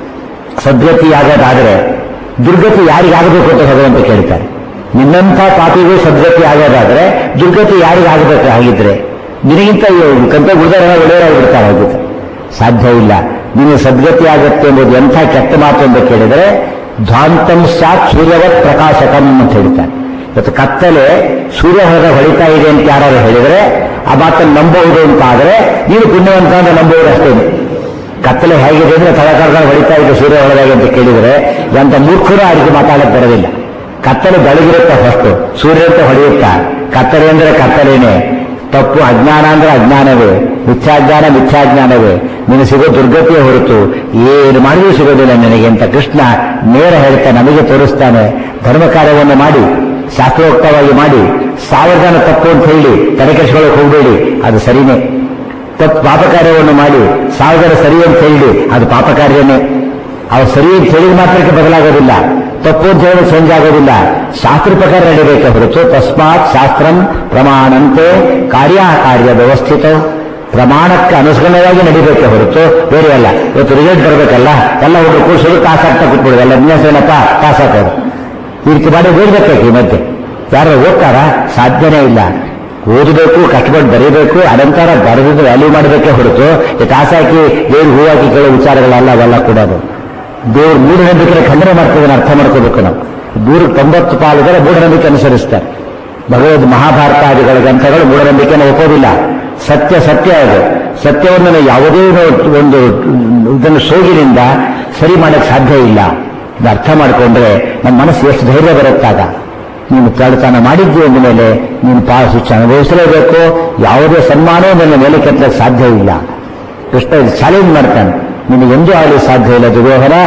ಸದ್ಗತಿ ಆಗೋದಾದರೆ ದುರ್ಗತಿ ಯಾರಿಗಾಗಬೇಕು ಅಂತ ಭಗವಂತ ಕೇಳ್ತಾರೆ ನಿನ್ನಂಥ ಪಾಪಿಗೂ ಸದ್ಗತಿ ಆಗೋದಾದ್ರೆ ದುರ್ಗತಿ ಯಾರಿಗಾಗಬೇಕು ಆಗಿದ್ರೆ ನಿನಗಿಂತ ಕಂಪೆ ಗುರುದರ ಒಳ್ಳೆಯವರಾಗಿರ್ತಾರೆ ಹಾಗಿದ್ರೆ ಸಾಧ್ಯ ಇಲ್ಲ ನಿನಗೆ ಸದ್ಗತಿ ಆಗುತ್ತೆ ಎಂಬುದು ಎಂಥ ಕೆಟ್ಟ ಮಾತು ಎಂದು ಕೇಳಿದರೆ ಧ್ವಾಂತಂ ಸಾತ್ ಸೂರ್ಯವತ್ ಪ್ರಕಾಶಕಂ ಅಂತ ಹೇಳ್ತಾರೆ ಇವತ್ತು ಕತ್ತಲೆ ಸೂರ್ಯ ಹೊರ ಹೊಳಿತಾ ಇದೆ ಅಂತ ಯಾರು ಹೇಳಿದರೆ ಆ ಮಾತನ್ನು ನಂಬಬಹುದು ಅಂತ ಆದರೆ ನೀನು ಪುಣ್ಯವಂತ ಅಂತ ನಂಬುವುದು ಅಷ್ಟೇನೆ ಕತ್ತಲೆ ಹೇಗಿದೆ ಅಂದ್ರೆ ತಳಕರ್ಗಳು ಹೊಳಿತಾ ಇದೆ ಸೂರ್ಯ ಹೊಳದಾಗೆ ಅಂತ ಕೇಳಿದರೆ ಎಂತ ಮೂರ್ಖರು ಆ ರೀತಿ ಮಾತಾಡಕ್ಕೆ ಬರೋದಿಲ್ಲ ಕತ್ತಲೆ ಬೆಳಗಿರುತ್ತೆ ಫಸ್ಟ್ ಸೂರ್ಯಂತೆ ಹೊಡೆಯುತ್ತಾ ಕತ್ತಲೆ ಅಂದ್ರೆ ಕತ್ತಲೇನೆ ತಪ್ಪು ಅಜ್ಞಾನ ಅಂದ್ರೆ ಅಜ್ಞಾನವೇ ಮಿಥ್ಯಾಜ್ಞಾನ ಮಿಥ್ಯಾಜ್ಞಾನವೇ ನೀನು ಸಿಗೋ ದುರ್ಗತಿಯೇ ಹೊರತು ಏನು ಮಾಡಿದ್ರೂ ಸಿಗೋದಿಲ್ಲ ನಿನಗೆ ಅಂತ ಕೃಷ್ಣ ನೇರ ಹೇಳ್ತಾ ನಮಗೆ ತೋರಿಸ್ತಾನೆ ಧರ್ಮ ಕಾರ್ಯವನ್ನು ಮಾಡಿ ಶಾಸ್ತ್ರೋಕ್ತವಾಗಿ ಮಾಡಿ ಸಾವಿರ ಜನ ತಪ್ಪು ಅಂತ ಹೇಳಿ ತಲೆಕೆಡಿಸ್ಕೊಳ್ಳೋಕೆ ಹೋಗಬೇಡಿ ಅದು ಸರಿನೇ ತಪ್ಪು ಪಾಪ ಕಾರ್ಯವನ್ನು ಮಾಡಿ ಸಾವಿರ ಜನ ಸರಿ ಅಂತ ಹೇಳಿ ಅದು ಪಾಪ ಕಾರ್ಯನೇ ಅವ್ರು ಸರಿ ಅಂತ ಹೇಳಿದ ಮಾತ್ರಕ್ಕೆ ಬದಲಾಗೋದಿಲ್ಲ ತಪ್ಪು ಅಂತ ಹೇಳಿದ್ರೆ ಚೇಂಜ್ ಆಗೋದಿಲ್ಲ ಶಾಸ್ತ್ರ ಪ್ರಕಾರ ನಡಿಬೇಕೆ ಹೊರತು ತಸ್ಮಾತ್ ಶಾಸ್ತ್ರಂ ಪ್ರಮಾಣಂತೆ ಕಾರ್ಯಕಾರ್ಯ ವ್ಯವಸ್ಥಿತ ಪ್ರಮಾಣಕ್ಕೆ ಅನುಸರಣವಾಗಿ ನಡಿಬೇಕೆ ಹೊರತು ಬೇರೆ ಅಲ್ಲ ಇವತ್ತು ರಿಸಲ್ಟ್ ಬರಬೇಕಲ್ಲ ಎಲ್ಲ ಹುಡುಗರು ಕೂರ್ಸೋದು ಕಾಸು ಹಾಕ್ತಾ ಕೂತ್ಬಿಡೋದು ಎಲ್ಲ ವಿನ್ಯಾಸ ಏನಪ್ಪ ಕಾಸು ಹಾಕೋದು ಈ ರೀತಿ ಮಾಡಿ ಓದ್ಬೇಕಾಕೆ ಈ ಮಧ್ಯೆ ಯಾರು ಓದ್ತಾರ ಸಾಧ್ಯನೇ ಇಲ್ಲ ಓದಬೇಕು ಕಷ್ಟಪಟ್ಟು ಬರೀಬೇಕು ಅನಂತರ ಬರೆದಿದ್ದು ವ್ಯಾಲ್ಯೂ ಮಾಡಬೇಕೇ ಹೊರತು ಈ ಕಾಸು ಹಾಕಿ ದೇವ್ರು ಹೂ ಹಾಕಿ ಕೇಳೋ ವಿಚಾರಗಳಲ್ಲ ಅವೆಲ್ಲ ಕೂಡ ಅದು ದೇವ್ರು ಮೂಢನಂಬಿಕೆ ಖಂಡನೆ ಮಾಡ್ತದನ್ನು ಅರ್ಥ ಮಾಡ್ಕೋಬೇಕು ನಾವು ನೂರಕ್ಕೆ ತೊಂಬತ್ತು ಪಾಲುಗಳ ಮೂಢನಂಬಿಕೆ ಅನುಸರಿಸ್ತಾರೆ ಭಗವದ್ ಮಹಾಭಾರತಾದಿಗಳ ಗ್ರಂಥಗಳು ಮೂಢನಂಬಿಕೆನ ಒಪ್ಪೋದಿಲ್ಲ ಸತ್ಯ ಸತ್ಯ ಅದು ಸತ್ಯವನ್ನು ನಾವು ಯಾವುದೇ ಒಂದು ಇದನ್ನು ಸೋಗಿನಿಂದ ಸರಿ ಮಾಡಕ್ಕೆ ಸಾಧ್ಯ ಇಲ್ಲ ಇದು ಅರ್ಥ ಮಾಡಿಕೊಂಡ್ರೆ ನಮ್ಮ ಮನಸ್ಸು ಎಷ್ಟು ಧೈರ್ಯ ಬರುತ್ತಾಗ ನೀನು ಕಳ್ಳತನ ಮಾಡಿದ್ದಿ ಅಂದ ಮೇಲೆ ನೀನು ಪಾಸ್ ಶಿಕ್ಷೆ ಅನುಭವಿಸಲೇಬೇಕು ಯಾವುದೇ ಸನ್ಮಾನವೂ ನನ್ನ ಮೇಲೆ ಕೆತ್ತಕ್ಕೆ ಸಾಧ್ಯ ಇಲ್ಲ ಕೃಷ್ಣ ಚಾಲೆಂಜ್ ಮಾಡ್ತಾನೆ ನಿನಗೆ ಎಂದೂ ಆಗಲಿ ಸಾಧ್ಯ ಇಲ್ಲ ದುರ್ಯೋಧನ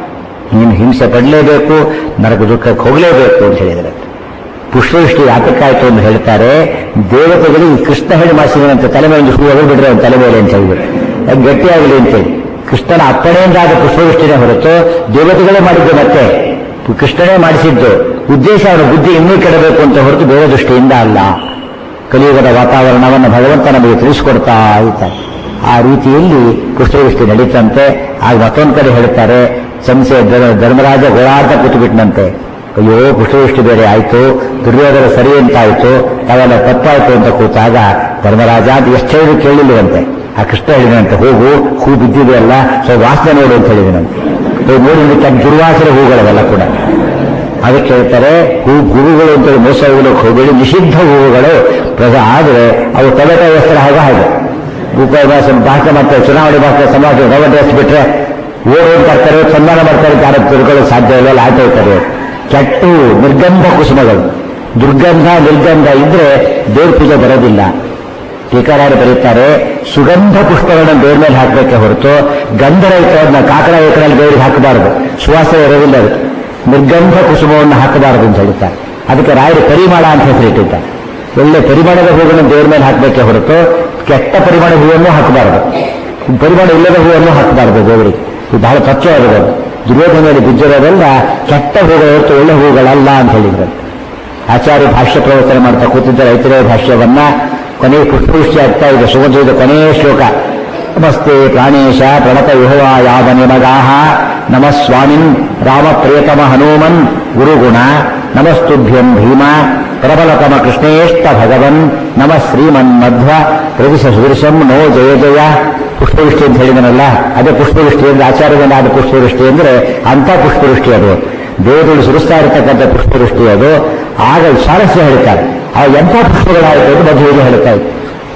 ನೀನು ಹಿಂಸೆ ಪಡಲೇಬೇಕು ನರಕ ದುಃಖಕ್ಕೆ ಹೋಗಲೇಬೇಕು ಅಂತ ಹೇಳಿದರೆ ಪುಷ್ಪವೃಷ್ಟಿ ಯಾತಕ್ಕಾಯ್ತು ಅಂತ ಹೇಳ್ತಾರೆ ದೇವತೆಗಳಿಗೆ ಕೃಷ್ಣ ಹೇಳಿ ಮಾಡಿಸಿದಂತೆ ತಲೆ ಮೇಲೆ ಒಂದು ಹೂ ಬಿಡ್ರೆ ಅವ್ನ ತಲೆ ಮೇಲೆ ಅಂತ ಹೇಳಿಬಿಟ್ಟು ಅದು ಗಟ್ಟಿಯಾಗಲಿ ಅಂತೇಳಿ ಕೃಷ್ಣನ ಅಪ್ಪಣೆಯಿಂದಾದ ಪುಷ್ಪವೃಷ್ಟಿನೇ ಹೊರತು ದೇವತೆಗಳೇ ಮಾಡಿದ್ದು ಮತ್ತೆ ಕೃಷ್ಣನೇ ಮಾಡಿಸಿದ್ದು ಉದ್ದೇಶ ಅವರ ಬುದ್ಧಿ ಇನ್ನೂ ಕೆಡಬೇಕು ಅಂತ ಹೊರತು ಬೇರೆ ದೃಷ್ಟಿಯಿಂದ ಅಲ್ಲ ಕಲಿಯುಗದ ವಾತಾವರಣವನ್ನು ಭಗವಂತ ನಮಗೆ ತಿಳಿಸಿಕೊಡ್ತಾ ಇರ್ತಾರೆ ಆ ರೀತಿಯಲ್ಲಿ ಪುಷ್ಪವೃಷ್ಟಿ ನಡೀತಂತೆ ಆಗ ಮತ್ತೊಂದು ಕಡೆ ಹೇಳ್ತಾರೆ ಸಂಸೆ ಧರ್ಮರಾಜ ಗೋಳಾಟ ಕೂತುಬಿಟ್ನಂತೆ ಅಯ್ಯೋ ಪುಷ್ಪವೃಷ್ಟಿ ಬೇರೆ ಆಯ್ತು ದುರ್ಯೋಧನ ಸರಿ ಅಂತಾಯ್ತು ಅವೆಲ್ಲ ತಪ್ಪಾಯ್ತು ಅಂತ ಕೂತಾಗ ಧರ್ಮರಾಜ ಅಂತ ಎಷ್ಟು ಹೇಳಿದ್ರು ಕೇಳಿಲ್ವಂತೆ ಆ ಕೃಷ್ಣ ಹೇಳಿದಂತೆ ಹೋಗು ಹೂ ಬಿದ್ದಿದೆಯಲ್ಲ ಸೊ ವಾಸನೆ ನೋಡು ಅಂತ ಹೇಳಿದನಂತೆ ಹೋಗಿ ನೋಡಿ ಕೆಟ್ಟ ದುರ್ವಾಸನೆ ಹೂಗಳವೆಲ್ಲ ಕೂಡ ಅದಕ್ಕೆ ಹೇಳ್ತಾರೆ ಹೂ ಹೂವುಗಳು ಅಂತ ಮೋಸ ಹೋಗಲಿಕ್ಕೆ ಹೋಗಬೇಡಿ ನಿಷಿದ್ಧ ಹೂವುಗಳು ಪ್ರಜ ಆದರೆ ಅವು ತಲೆಟ ವಸ್ತ್ರ ಹಾಗೆ ಹಾಗೆ ಭೂಪಾಯಿ ಭಾಷೆ ಭಾಷಣ ಮಾಡ್ತಾರೆ ಚುನಾವಣೆ ಭಾಷೆ ಸಮಾಜ ರವ ಡ್ರೆಸ್ ಬಿಟ್ರೆ ಓಡು ಅಂತ ಬರ್ತಾರೆ ಸನ್ಮಾನ ಮಾಡ್ತಾರೆ ಯಾರು ತಿಳ್ಕೊಳ್ಳೋಕೆ ಸಾಧ್ಯ ಇಲ್ಲ ಆಟ ಹೋಗ್ತಾರೆ ಕೆಟ್ಟು ನಿರ್ಗಂಧ ಕುಸುಮಗಳು ದುರ್ಗಂಧ ನಿರ್ಗಂಧ ಇದ್ರೆ ದೇವ್ರ ಪೂಜೆ ಬರೋದಿಲ್ಲ ಟೀಕಾರಾರು ಬರೀತಾರೆ ಸುಗಂಧ ಪುಷ್ಪಗಳನ್ನು ದೇವ್ರ ಮೇಲೆ ಹಾಕಬೇಕೆ ಹೊರತು ಗಂಧರಹಿತವನ್ನ ಕಾಕಡ ಏಕರಲ್ಲಿ ದೇವರಿಗೆ ಹಾಕಬಾರದು ಸುವಾಸನೆ ಇರೋದಿಲ್ಲ ಅದು ನಿರ್ಗಂಧ ಕುಸುಮವನ್ನು ಹಾಕಬಾರದು ಅಂತ ಹೇಳ್ತಾರೆ ಅದಕ್ಕೆ ರಾಯರು ಪರಿಮಳ ಅಂತ ಹೆಸರಿಟ್ಟಿದ್ದಾರೆ ಒಳ್ಳೆ ಪರಿಮಳದ ಹೂವನ್ನು ದೇವರ ಮೇಲೆ ಹಾಕಬೇಕೆ ಹೊರತು ಕೆಟ್ಟ ಪರಿಮಳ ಹೂವನ್ನು ಹಾಕಬಾರದು ಪರಿಮಳ ಇಲ್ಲದ ಹೂವನ್ನು ಹಾಕಬಾರದು ದೇವರಿಗೆ ಇದು ಬಹಳ ತತ್ವವಾಗಿದೆ ದುರ್ಯೋಧನಲ್ಲಿ ಬಿದ್ದಿರೋದೆಲ್ಲ ಕೆಟ್ಟ ಹೂಗಳು ಹೊರತು ಒಳ್ಳೆ ಹೂಗಳಲ್ಲ ಅಂತ ಹೇಳಿದ್ರು ಆಚಾರ್ಯ ಭಾಷ್ಯ ಪ್ರವಚನ ಮಾಡ್ತಾ ಕೂತಿದ್ದ ರೈತರ ಭಾಷ್ಯವನ್ನ ಕೊನೆಗೆ ಪುಷ್ಪವೃಷ್ಟಿ ಆಗ್ತಾ ಇದೆ ಸುಗಂಧದ ಕೊನೆಯ ಶ್ಲೋಕ ನಮಸ್ತೆ ಪ್ರಾಣೇಶ ಪ್ರಣತ ಯುಹವ ಯಾವ ನಿಮಗಾಹ ನಮ ಸ್ವಾಮಿನ್ ರಾಮ ಪ್ರಿಯತಮ ಹನುಮನ್ ಗುರುಗುಣ ನಮಸ್ತುಭ್ಯಂ ಭೀಮ ಪ್ರಬಲತಮ ಕೃಷ್ಣೇಷ್ಟ ಭಗವನ್ ನಮ ಶ್ರೀಮನ್ ಮಧ್ವ ಪ್ರದಿಶ ಸುದೃಶಂ ನೋ ಜಯ ಜಯ ಪುಷ್ಪವೃಷ್ಟಿ ಅಂತ ಹೇಳಿದನಲ್ಲ ಅದೇ ಪುಷ್ಪವೃಷ್ಟಿ ಅಂದ್ರೆ ಆಚಾರ್ಯದಿಂದ ಆದ ಪುಷ್ಪವೃಷ್ಟಿ ಅಂದ್ರೆ ಅಂಥ ಪುಷ್ಪವೃಷ್ಟಿ ಅದು ದೇವರುಗಳು ಸುರಿಸ್ತಾ ಇರತಕ್ಕಂಥ ಪುಷ್ಪವೃಷ್ಟಿ ಅದು ಆಗ ಸ್ವಾರಸ್ಯ ಹೇಳ್ತಾರೆ ಆ ಎಂಥ ಪುಷ್ಪಗಳಾಯಿತು ಎಂದು ಮಧುವಿಗೆ ಹೇಳ್ತಾ ಇತ್ತು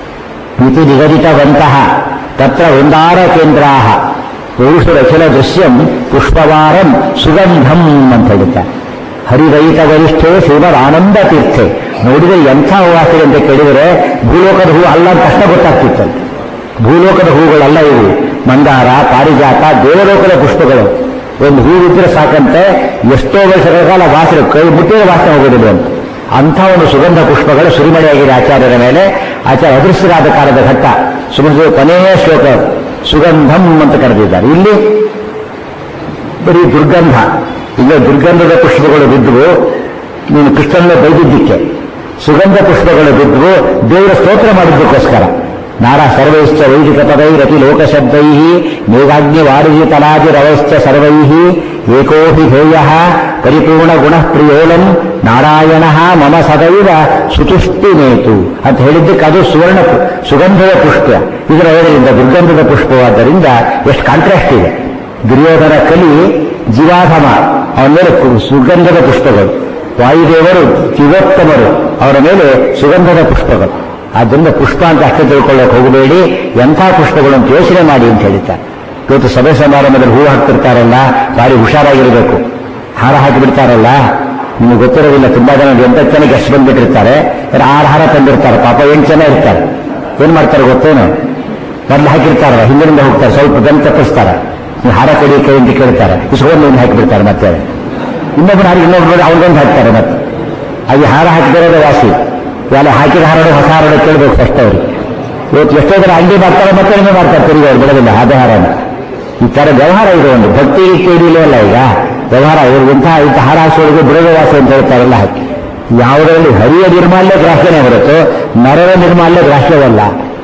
ಇತಿ ನಿಗದಿತವಂತಹ ತತ್ರ ವೃಂದಾರ ಕೇಂದ್ರಾಹ ಪುರುಷರಚಲ ದೃಶ್ಯಂ ಪುಷ್ಪವಾರಂ ಸುಗಂಧಂ ಅಂತ ಹೇಳ್ತಾರೆ ಹರಿರಹಿತ ಗರಿಷ್ಠೆ ಶ್ರೀಮದ್ ಆನಂದ ತೀರ್ಥೆ ನೋಡಿದರೆ ಎಂಥ ಹೂವಾಸಿದೆ ಅಂತ ಕೇಳಿದರೆ ಭೂಲೋಕದ ಹೂ ಅಲ್ಲ ಅಂತ ಕಷ್ಟ ಗೊತ್ತಾಗ್ತಿತ್ತಂತೆ ಭೂಲೋಕದ ಹೂಗಳಲ್ಲ ಇವು ಮಂದಾರ ಪಾರಿಜಾತ ದೇವಲೋಕದ ಪುಷ್ಪಗಳು ಒಂದು ಹೂವಿದ್ರೆ ಸಾಕಂತೆ ಎಷ್ಟೋ ವರ್ಷಗಳ ಕಾಲ ವಾಸನೆ ಕೈ ಮುಟ್ಟಿದ ವಾಸನೆ ಹೋಗೋದಿಲ್ಲ ಅಂತ ಅಂಥ ಒಂದು ಸುಗಂಧ ಪುಷ್ಪಗಳು ಸುರಿಮಳೆಯಾಗಿದೆ ಆಚಾರ್ಯರ ಮೇಲೆ ಆಚಾರ್ಯ ಅದೃಶ್ಯರಾದ ಕಾಲದ ಘಟ್ಟ ಸುಮಧುರ ಕೊನೆಯ ಶ್ಲೋಕ ಸುಗಂಧಂ ಅಂತ ಕರೆದಿದ್ದಾರೆ ಇಲ್ಲಿ ಬರೀ ದುರ್ಗಂಧ ಈಗ ದುರ್ಗಂಧದ ಪುಷ್ಪಗಳು ಬಿದ್ದವು ನೀನು ಕೃಷ್ಣನ ಬೈದಿದ್ದಕ್ಕೆ ಸುಗಂಧ ಪುಷ್ಪಗಳು ಬಿದ್ದವು ದೇವರ ಸ್ತೋತ್ರ ಮಾಡಿದ್ದಕ್ಕೋಸ್ಕರ ನಾರ ಸರ್ವೈಶ್ಚ ವೈದಿಕ ಪದೈರತಿ ಲೋಕಶಬ್ದೈ ಮೇಘಾಗ್ನಿ ವಾರುಹಿ ತಲಾದಿ ರವೈಶ್ಚ ಸರ್ವೈ ಏಕೋಹಿ ಧ್ಯೇಯ ಪರಿಪೂರ್ಣ ಗುಣ ಪ್ರಿಯೋಲಂ ನಾರಾಯಣ ಮಮ ಸದೈವ ಸುತುಷ್ಟಿನೇತು ಅಂತ ಹೇಳಿದ್ದಕ್ಕೆ ಅದು ಸುವರ್ಣ ಪು- ಸುಗಂಧದ ಪುಷ್ಪ ಇದರ ಇದರಿಂದ ದುರ್ಗಂಧದ ಪುಷ್ಪವಾದ್ದರಿಂದ ಎಷ್ಟು ಕಾಂಟ್ರಾಸ್ಟ್ ಇದೆ ದುರ್ಯೋಧನ ಕಲಿ ಜೀವಾಧಮ ಅವನ ಮೇಲೆ ಕು- ಸುಗಂಧದ ಪುಷ್ಪಗಳು ವಾಯುದೇವರು ಜೀವೋತ್ತಮರು ಅವರ ಮೇಲೆ ಸುಗಂಧದ ಪುಷ್ಪಗಳು ಆದ್ದರಿಂದ ಪುಷ್ಪ ಅಂತ ಅಷ್ಟೇ ತಿಳ್ಕೊಳ್ಳೋಕೆ ಹೋಗಬೇಡಿ ಎಂಥ ಪುಷ್ಪಗಳು ಅಂತ ಯೋಚನೆ ಮಾಡಿ ಅಂತ ಹೇಳ್ತಾರೆ ಇವತ್ತು ಸಭೆ ಸಮಾರಂಭದಲ್ಲಿ ಹೂ ಹಾಕ್ತಿರ್ತಾರಲ್ಲ ಭಾರಿ ಹುಷಾರಾಗಿರಬೇಕು ಹಾರ ಹಾಕಿಬಿಡ್ತಾರಲ್ಲ ನಿಮಗೆ ಗೊತ್ತಿರೋದಿಲ್ಲ ತುಂಬಾ ಜನ ಎಂಟು ಜನ ಗೆಸ್ಟ್ ಬಂದ್ಬಿಟ್ಟಿರ್ತಾರೆ ಆರು ಹಾರ ತಂದಿರ್ತಾರೆ ಪಾಪ ಎಂಟು ಜನ ಇರ್ತಾರೆ ಏನ್ ಮಾಡ್ತಾರೆ ಗೊತ್ತೇನು ಮೊದಲು ಹಾಕಿರ್ತಾರಲ್ಲ ಹಿಂದಿನಿಂದ ಹೋಗ್ತಾರೆ ಸ್ವಲ್ಪ ಬೆನ್ ತಪ್ಪಿಸ್ತಾರೆ ನೀವು ಹಾರ ಕಡಿ ಕೈ ಅಂತ ಕೇಳ್ತಾರೆ ಇಸ್ಕೊಂಡು ಒಂದು ಹಾಕಿಬಿಡ್ತಾರೆ ಮತ್ತೆ ಇನ್ನೊಬ್ಬರು ಹಾರಿ ಇನ್ನೊಬ್ರು ಅವ್ರಿಗೊಂದು ಹಾಕ್ತಾರೆ ಮತ್ತೆ ಅದು ಹಾರ ಹಾಕಿದಿರೋದು ವಾಸಿ ಎಲ್ಲ ಹಾಕಿದ ಹಾರೋಡು ಹೊಸ ಹಾರೋಡು ಕೇಳಬೇಕು ಫಸ್ಟ್ ಅವ್ರಿಗೆ ಇವತ್ತು ಎಷ್ಟೋ ಜನ ಅಂಗಡಿ ಮಾಡ್ತಾರೆ ಮತ್ತೆ ಏನೇ ಮಾಡ್ತಾರೆ ತಿರುಗಿ ಅವ್ರು ಬಿಡೋದಿಲ್ಲ ಅದೇ ಹಾರನ ಈ ತರ ವ್ಯವಹಾರ ಇದೆ ಒಂದು ಭಕ್ತಿ ಇಟ್ಟಿರಲಿಲ್ಲ ಅಲ್ಲ ಈಗ ವ್ಯವಹಾರ ಇವ್ರಿಗಿಂತ ಇಂಥ ಹಾರ ಹಾಸೋರಿಗೆ ಬಿಡೋದು ವಾಸಿ ಅಂತ ಹೇಳ್ತಾರಲ್ಲ ಹಾಕಿ ಯಾವುದರಲ್ಲಿ ಹರಿಯ ನಿರ್ಮಾಲ್ಯ ಗ್ರಾಹ್ಯನೇ ಹೊರತು ನರರ ನಿರ್ಮಾಲ್ಯ ಗ್ರಾಹ್ಯವಲ್ಲ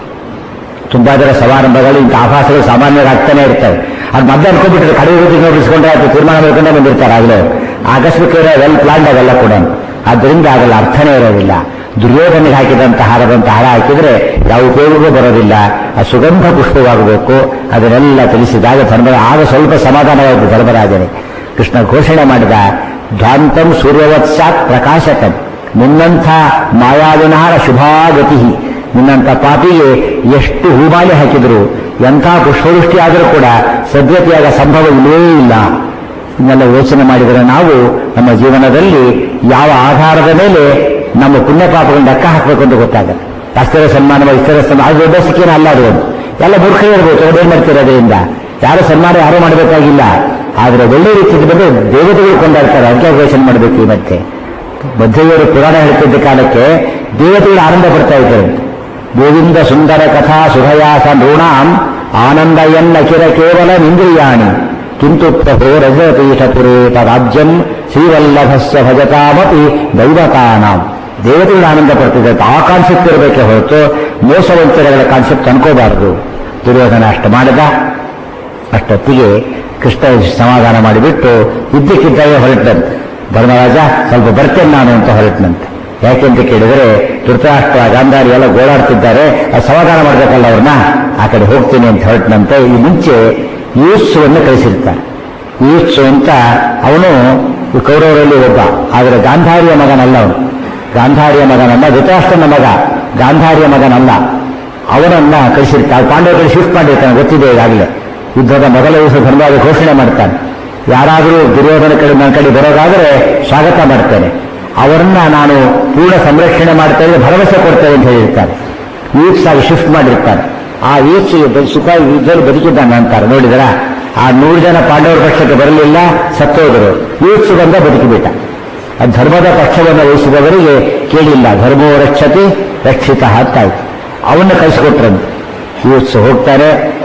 ತುಂಬಾ ಜನ ಸಮಾರಂಭಗಳು ಇಂಥ ಆಭಾಸಗಳು ಸಾಮಾನ್ಯರಾಗ್ತಾನೆ ಇರ್ತವೆ ಅದು ಮಧ್ಯ ಅನ್ಕೊಂಡ್ಬಿಟ್ರೆ ಕಡೆ ಹೋಗಿ ನೋಡಿಸ್ಕೊಂಡ್ರೆ ಅದು ತೀರ್ಮಾನ ಮಾಡ್ಕೊಂಡೇ ಬಂದಿರ್ತಾರೆ ಆಗಲೇ ಆಕಸ್ಮಿಕ ವೆಲ್ ಪ್ಲಾನ್ಡ್ ಅವೆಲ್ಲ ಕೂಡ ಆದ್ದರಿಂದ ಅದರಲ್ಲಿ ಅರ್ಥನೇ ಇರೋದಿಲ್ಲ ದುರ್ಯೋಧನಿಗೆ ಹಾಕಿದಂತ ಹಾರದಂತ ಹಾರ ಹಾಕಿದ್ರೆ ಯಾವ ಉಪಯೋಗವೂ ಬರೋದಿಲ್ಲ ಆ ಸುಗಂಧ ಪುಷ್ಪವಾಗಬೇಕು ಅದನ್ನೆಲ್ಲ ತಿಳಿಸಿದಾಗ ಧರ್ಮದ ಆಗ ಸ್ವಲ್ಪ ಸಮಾಧಾನವಾಯಿತು ಧರ್ಮರಾಜನಿಗೆ ಕೃಷ್ಣ ಘೋಷಣೆ ಮಾಡಿದ ಧ್ವಾಂತಂ ಸೂರ್ಯವತ್ಸಾತ್ ಪ್ರಕಾಶಕಂ ನಿನ್ನಂಥ ಮಾಯಾವಿನಾರ ಶುಭಾಗತಿ ನಿನ್ನಂಥ ಪಾಪಿಗೆ ಎಷ್ಟು ಹೂಮಾಲೆ ಹಾಕಿದ್ರು ಎಂಥ ಪುಷ್ಪವೃಷ್ಟಿ ಆದರೂ ಕೂಡ ಸದ್ಯತೆಯಾಗ ಸಂಭವ ಇಲ್ಲವೇ ಇಲ್ಲ ಇನ್ನೆಲ್ಲ ಯೋಚನೆ ಮಾಡಿದರೆ ನಾವು ನಮ್ಮ ಜೀವನದಲ್ಲಿ ಯಾವ ಆಧಾರದ ಮೇಲೆ ನಮ್ಮ ಪುಣ್ಯ ಪಾಪಗಳನ್ನು ಲೆಕ್ಕ ಹಾಕಬೇಕು ಅಂತ ಗೊತ್ತಾಗುತ್ತೆ ಅಷ್ಟರ ಸನ್ಮಾನ ಇಷ್ಟರ ಸನ್ಮಾನ ಅದು ದೊಡ್ಡ ಸಿಕ್ಕೇನ ಅಲ್ಲ ಅದು ಒಂದು ಎಲ್ಲ ಮೂರ್ಖ ಇರಬೇಕು ಏನ್ ಮಾಡ್ತಿರೋದ್ರಿಂದ ಯಾರು ಸನ್ಮಾನ ಯಾರು ಮಾಡಬೇಕಾಗಿಲ್ಲ ಆದರೆ ಒಳ್ಳೆ ರೀತಿಯಲ್ಲಿ ಬಂದು ದೇವತೆಗಳು ಕೊಂಡಾಡ್ತಾರೆ ಅದಕ್ಕೆ ಘೋಷಣೆ ಮಾಡಬೇಕು ಈ ಮತ್ತೆ ಮಧ್ಯವರು ಪುರಾಣ ಹೇಳ್ತಿದ್ದ ಕಾಲಕ್ಕೆ ದೇವತೆಗಳು ಆನಂದ ಪಡ್ತಾ ಇದ್ದಾರೆ ಗೋವಿಂದ ಸುಂದರ ಕಥಾ ಸುಭಯಾಸ ನೃಣಾಂ ಆನಂದ ಎನ್ನಕಿರ ಕೇವಲ ಇಂದ್ರಿಯಾಣಿ ಕಿಂತು ಪ್ರಭೋ ರಜತೀಠಪುರೇ ತದಾಜ್ಯಂ ಶ್ರೀವಲ್ಲಭಸ್ಯ ಭಜತಾಮಪಿ ದೈವತಾನಾಂ ದೇವತೆಗಳು ಆನಂದ ಪಡ್ತಿದ್ದಾರೆ ಆ ಕಾನ್ಸೆಪ್ಟ್ ಇರಬೇಕೆ ಹೊರತು ಮೋಸವಂತರಗಳ ಕಾನ್ಸೆಪ್ಟ್ ಅನ್ಕೋಬಾರದು ದುರ್ಯೋಧನ ಅಷ್ಟು ಮಾಡಿದ ಅಷ್ಟೊತ್ತಿಗೆ ಕೃಷ್ಣ ಸಮಾಧಾನ ಮಾಡಿಬಿಟ್ಟು ಇದ್ದಕ್ಕಿದ್ದಾಗೆ ಹೊರಟಂತೆ ಧರ್ಮರಾಜ ಸ್ವಲ್ಪ ಬರ್ತೇನೆ ನಾನು ಅಂತ ಹೊರಟನಂತೆ ಯಾಕೆಂತ ಕೇಳಿದರೆ ಧೃತರಾಷ್ಟ್ರ ಗಾಂಧಾರಿ ಎಲ್ಲ ಗೋಳಾಡ್ತಿದ್ದಾರೆ ಅದು ಸಮಾಧಾನ ಮಾಡಬೇಕಲ್ಲ ಅವ್ರನ್ನ ಆ ಕಡೆ ಹೋಗ್ತೀನಿ ಅಂತ ಹೊರಟನಂತೆ ಈ ಮುಂಚೆ ಯೂತ್ಸುವನ್ನು ಕಳಿಸಿರ್ತಾರೆ ಯೂತ್ಸು ಅಂತ ಅವನು ಈ ಕೌರವರಲ್ಲಿ ಒಬ್ಬ ಆದರೆ ಗಾಂಧಾರಿಯ ಮಗನಲ್ಲ ಅವನು ಗಾಂಧಾರಿಯ ಮಗನಲ್ಲ ಧೃತರಾಷ್ಟ್ರನ ಮಗ ಗಾಂಧಾರಿಯ ಮಗನಲ್ಲ ಅವನನ್ನ ಕಳಿಸಿರ್ತಾರೆ ಪಾಂಡವರಿಗೆ ಶಿಫ್ಟ್ ಮಾಡಿರ್ತಾನೆ ಗೊತ್ತಿದೆ ಈಗಾಗಲೇ ಯುದ್ಧದ ಮೊದಲ ದಿವಸ ಧರ್ಮರಾಜ ಘೋಷಣೆ ಮಾಡ್ತಾನೆ ಯಾರಾದರೂ ದುರ್ಯೋಧನ ಕಡೆ ನನ್ನ ಕಡೆ ಬರೋದಾದರೆ ಸ್ವಾಗತ ಮಾಡ್ತೇನೆ ಅವರನ್ನ ನಾನು ಪೂರ್ಣ ಸಂರಕ್ಷಣೆ ಮಾಡ್ತೇನೆ ಭರವಸೆ ಕೊಡ್ತೇನೆ ಅಂತ ಹೇಳಿರ್ತಾರೆ ಯೂತ್ಸ್ ಆಗಿ ಶಿಫ್ಟ್ ಮಾಡಿರ್ತಾರೆ ಆ ಯೂತ್ಸ್ ಸುಖ ಯುದ್ಧದಲ್ಲಿ ಬದುಕಿದ್ದಾನೆ ಅಂತಾರೆ ನೋಡಿದ್ರ ಆ ನೂರು ಜನ ಪಾಂಡವರ ಪಕ್ಷಕ್ಕೆ ಬರಲಿಲ್ಲ ಸತ್ತೋದರು ಯೂತ್ಸ್ ಬಂದ ಬದುಕಿಬಿಟ್ಟ ಆ ಧರ್ಮದ ಪಕ್ಷವನ್ನು ವಹಿಸಿದವರಿಗೆ ಕೇಳಿಲ್ಲ ಧರ್ಮೋ ರಕ್ಷತಿ ರಕ್ಷಿತ ಅಂತಾಯ್ತು ಅವನ್ನ ಕಳಿಸಿಕೊಟ್ರಂತೆ ಯೂತ್ಸ್ ಹೋಗ್ತಾರೆ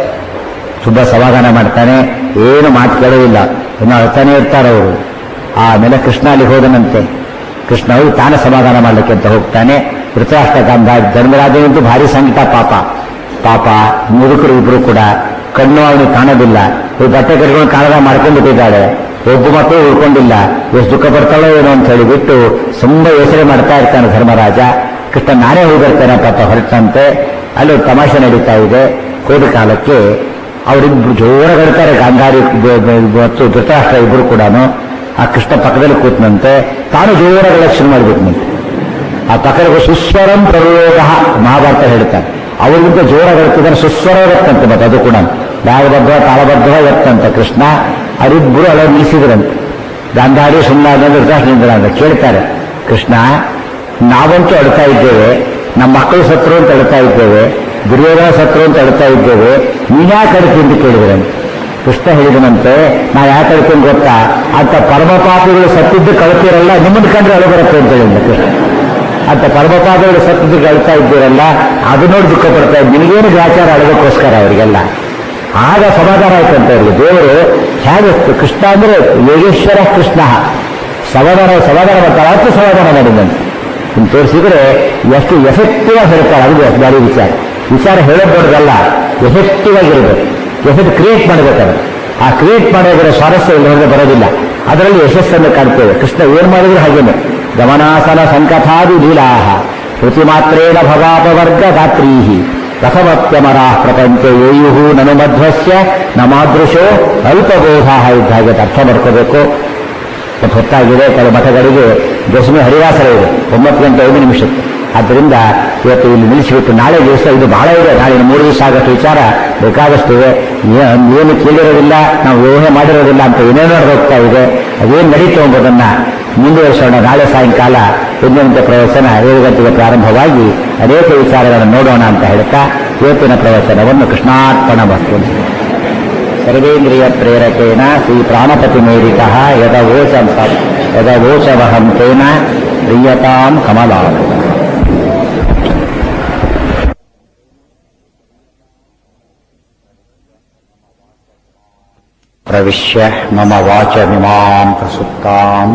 ತುಂಬ ಸಮಾಧಾನ ಮಾಡ್ತಾನೆ ಏನು ಮಾತು ಕೇಳೋದಿಲ್ಲ ಇನ್ನು ಅಳ್ತಾನೆ ಇರ್ತಾರೆ ಅವರು ಆಮೇಲೆ ಕೃಷ್ಣ ಅಲ್ಲಿ ಹೋದನಂತೆ ಕೃಷ್ಣ ಹೋಗಿ ತಾನೇ ಸಮಾಧಾನ ಮಾಡಲಿಕ್ಕೆ ಅಂತ ಹೋಗ್ತಾನೆ ಧೃತರಾಷ್ಟ್ರ ಗಂಧ ಧರ್ಮರಾಜನಂತೂ ಭಾರಿ ಸಂಕಟ ಪಾಪ ಪಾಪ ಮುದುಕರು ಇಬ್ರು ಕೂಡ ಕಣ್ಣು ಅವನಿಗೆ ಕಾಣೋದಿಲ್ಲ ಇವ್ರು ಬಟ್ಟೆ ಕಟ್ಕೊಂಡು ಕಾಣದ ಮಾಡ್ಕೊಂಡು ಬಿಟ್ಟಿದ್ದಾಳೆ ಒಬ್ಬ ಮಕ್ಕಳು ಉಳ್ಕೊಂಡಿಲ್ಲ ಎಷ್ಟು ದುಃಖ ಪಡ್ತಾಳೋ ಏನೋ ಅಂತ ಹೇಳಿಬಿಟ್ಟು ತುಂಬಾ ಯೋಚನೆ ಮಾಡ್ತಾ ಇರ್ತಾನೆ ಧರ್ಮರಾಜ ಕೃಷ್ಣ ನಾನೇ ಹೋಗಿ ಬರ್ತೇನೆ ಪಾಪ ಹೊರಟಂತೆ ಅಲ್ಲಿ ಒಂದು ತಮಾಷೆ ನಡೀತಾ ಇದೆ ಹೋದ ಕಾಲಕ್ಕೆ ಅವರಿಬ್ರು ಜೋರಗಡ್ತಾರೆ ಗಾಂಧಾರಿ ಮತ್ತು ಧೃತರಾಷ್ಟ್ರ ಇಬ್ಬರು ಕೂಡ ಆ ಕೃಷ್ಣ ಪಕ್ಕದಲ್ಲಿ ಕೂತ್ನಂತೆ ತಾನು ಜೋರಗಳ ಶುರು ಮಾಡಿಬಿಟ್ನಂತೆ ಆ ಪಕ್ಕದಲ್ಲಿ ಸುಸ್ವರಂ ಪ್ರಯೋಗ ಮಹಾಭಾರತ ಹೇಳ್ತಾರೆ ಅವರಿಗಿಂತ ಜೋರಾಗಿರ್ತಿದ್ದಾರೆ ಸುಸ್ವರ ಎತ್ತಂತೆ ಮತ್ತೆ ಅದು ಕೂಡ ರಾಗಬದ್ಧ ತಾಳಬದ್ಧ ಎತ್ತಂತೆ ಕೃಷ್ಣ ಅವರಿಬ್ಬರು ಅಲ್ಲ ನಿಲ್ಲಿಸಿದ್ರಂತೆ ಗಾಂಧಾರಿ ಸುಮ್ಮನಾದ ಧೃತರಾಷ್ಟ್ರ ಅಂತ ಕೇಳ್ತಾರೆ ಕೃಷ್ಣ ನಾವಂತೂ ಅಳ್ತಾ ಇದ್ದೇವೆ ನಮ್ಮ ಮಕ್ಕಳು ಸತ್ರು ಅಂತ ಅಳ್ತಾ ಇದ್ದೇವೆ ದುರ್ಯೋಧನ ಸತ್ರು ಅಂತ ಅಳ್ತಾ ಇದ್ದೇವೆ ನೀನ್ಯಾಕೆ ಅಳ್ತಿ ಅಂತ ಕೇಳಿದ್ರಂತೆ ಕೃಷ್ಣ ಹೇಳಿದನಂತೆ ನಾ ಯಾಕೆ ಅಳ್ತೀನಿ ಗೊತ್ತಾ ಅಂತ ಪರಮಪಾಪಿಗಳು ಸತ್ತಿದ್ದು ಕಳ್ತಿರಲ್ಲ ನಿಮ್ಮನ್ನು ಕಂಡ್ರೆ ಅಳು ಬರುತ್ತೆ ಅಂತ ಹೇಳಿದ ಕೃಷ್ಣ ಅಂತ ಪರಮಪಾಪಿಗಳು ಸತ್ತಿದ್ದು ಅಳ್ತಾ ಇದ್ದೀರಲ್ಲ ಅದು ನೋಡಿ ದುಃಖ ಪಡ್ತಾ ಇದ್ದು ನಿನಗೇನು ಗ್ರಾಚಾರ ಅಳಗೋಕ್ಕೋಸ್ಕರ ಅವರಿಗೆಲ್ಲ ಆಗ ಸಮಾಧಾನ ಆಯ್ತು ಅಂತ ಹೇಳಿ ದೇವರು ಹೇಗೆ ಕೃಷ್ಣ ಅಂದ್ರೆ ಯೋಗೇಶ್ವರ ಕೃಷ್ಣ ಸಮಾಧಾನ ಸಮಾಧಾನ ಮಾಡ್ತಾರೆ ಅವತ್ತು ಸಮಾಧಾನ ಮಾಡಿದಂತೆ ಇನ್ನು ತೋರಿಸಿದ್ರೆ ಎಷ್ಟು ಎಫೆಕ್ಟಿವ್ ಆಗಿ ಹೇಳ್ತಾರೆ ಅದು ಬಾರಿ ವಿಚಾರ ವಿಚಾರ ಹೇಳೋದಲ್ಲ ಎಫೆಕ್ಟಿವ್ ಆಗಿರ್ಬೇಕು ಎಫೆಕ್ಟ್ ಕ್ರಿಯೇಟ್ ಮಾಡಬೇಕಾದ್ರೆ ಆ ಕ್ರಿಯೇಟ್ ಮಾಡೋದರ ಸ್ವಾರಸ್ಯ ಇಲ್ಲ ಹೊರಗೆ ಬರೋದಿಲ್ಲ ಅದರಲ್ಲಿ ಯಶಸ್ಸನ್ನು ಕಾಣ್ತೇವೆ ಕೃಷ್ಣ ಏನ್ ಮಾಡಿದ್ರು ಹಾಗೇನೆ ಗಮನಾಸನ ಸಂಕಥಾದಿ ಲೀಲಾಹ ಶ್ರುತಿಮಾತ್ರೇಣ ಭವಾಪವರ್ಗ ಗಾತ್ರೀಹಿ ರಸವತ್ಯಮರಾ ಪ್ರಪಂಚ ಏಯು ನನು ಮಧ್ವಸ್ಯ ನಮಾದೃಶೋ ಅಲ್ಪಬೋಧ ಇದ್ದ ಹಾಗೆ ಅರ್ಥ ಮಾಡ್ಕೋಬೇಕು ಮತ್ತು ಹೊತ್ತಾಗಿದೆ ಕೆಲವು ಮಠಗಳಿಗೆ ದಶಮಿ ಹರಿವಾಸರ ಇದೆ ಒಂಬತ್ತು ಗಂಟೆ ಐದು ನಿಮಿಷಕ್ಕೆ ಆದ್ದರಿಂದ ಇವತ್ತು ಇಲ್ಲಿ ನಿಲ್ಲಿಸಿಬಿಟ್ಟು ನಾಳೆ ದಿವಸ ಇದು ಬಹಳ ಇದೆ ನಾಳೆ ಇನ್ನು ಮೂರು ದಿವಸ ಆಗಷ್ಟು ವಿಚಾರ ಬೇಕಾದಷ್ಟು ಇದೆ ಏ- ಏನು ಕೇಳಿರೋದಿಲ್ಲ ನಾವು ಊಹೆ ಮಾಡಿರೋದಿಲ್ಲ ಅಂತ ಏನೇನೋ ಹೋಗ್ತಾ ಇದೆ ಅದೇನು ನಡೀತು ಎಂಬುದನ್ನ ಮುಂದುವರಿಸೋಣ ನಾಳೆ ಸಾಯಂಕಾಲ ಎಂದಿನಂತೆ ಪ್ರವಚನ ಏಳು ಗಂಟೆಗೆ ಪ್ರಾರಂಭವಾಗಿ ಅನೇಕ ವಿಚಾರಗಳನ್ನು ನೋಡೋಣ ಅಂತ ಹೇಳ್ತಾ ಇವತ್ತಿನ ಪ್ರವಚನವನ್ನು ಕೃಷ್ಣಾರ್ಪಣ ಮತ್ತು ಸರ್ವೇಂದ್ರಿಯ ಪ್ರೇರಕೇಣ ಶ್ರೀ ಪ್ರಾಣಪತಿ ಮೇರಿತ ಯದವೋಚ ಯದವೋಚವಹಂ ತೇನ ಪ್ರಿಯತಾಂ ಕಮಲಾ ಪ್ರವಿಶ್ಯ ಮಮ ವಾಚಮಿಮಾಂ ಪ್ರಸುಪ್ತಾಂ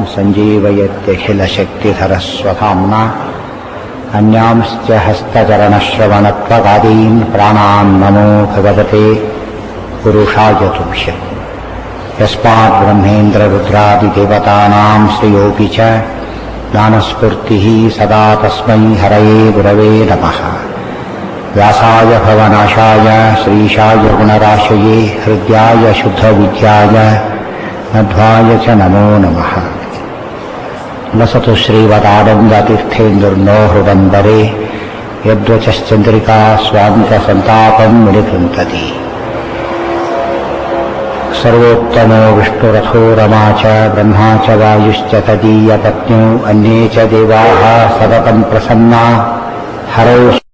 ಸಂಜೀವಯತ್ಯಖಿಲಶಕ್ತಿಧರಸ್ವಧಾಮ್ನ ಅನ್ಯಾಂಶ್ಚ ಹಸ್ತಚರಣಶ್ರವಣತ್ವಗಾದೀನ್ ಪ್ರಾಣಾನ್ ನಮೋ ಭಗವತೆ ಪುರುಷಾಯ ತುಭ್ಯ ಯಸ್ಮಾತ್ ಬ್ರಹ್ಮೇಂದ್ರರುದ್ರಾದಿದೇವತಾನಾಂ ಶ್ರೇಯೋಪಿ ಚ ಜ್ಞಾನಸ್ಫೂರ್ತಿಃ ಸದಾ ತಸ್ಮೈ ಹರಯೇ ಗುರವೇ ನಮಃ व्यासाय भवनाशाय श्रीशाय गुणराशये हृद्याय शुद्धविद्याय मध्वाय च नमो नमः वसतु श्रीवदानन्दतीर्थेन्दुर्नो हृदम्बरे यद्वचश्चन्द्रिका स्वान्तसन्तापम् विनिकृन्तति सर्वोत्तमो विष्णुरथो रमा च ब्रह्मा च वायुश्च तदीयपत्न्यौ अन्ये च देवाः सततम् प्रसन्ना हरौ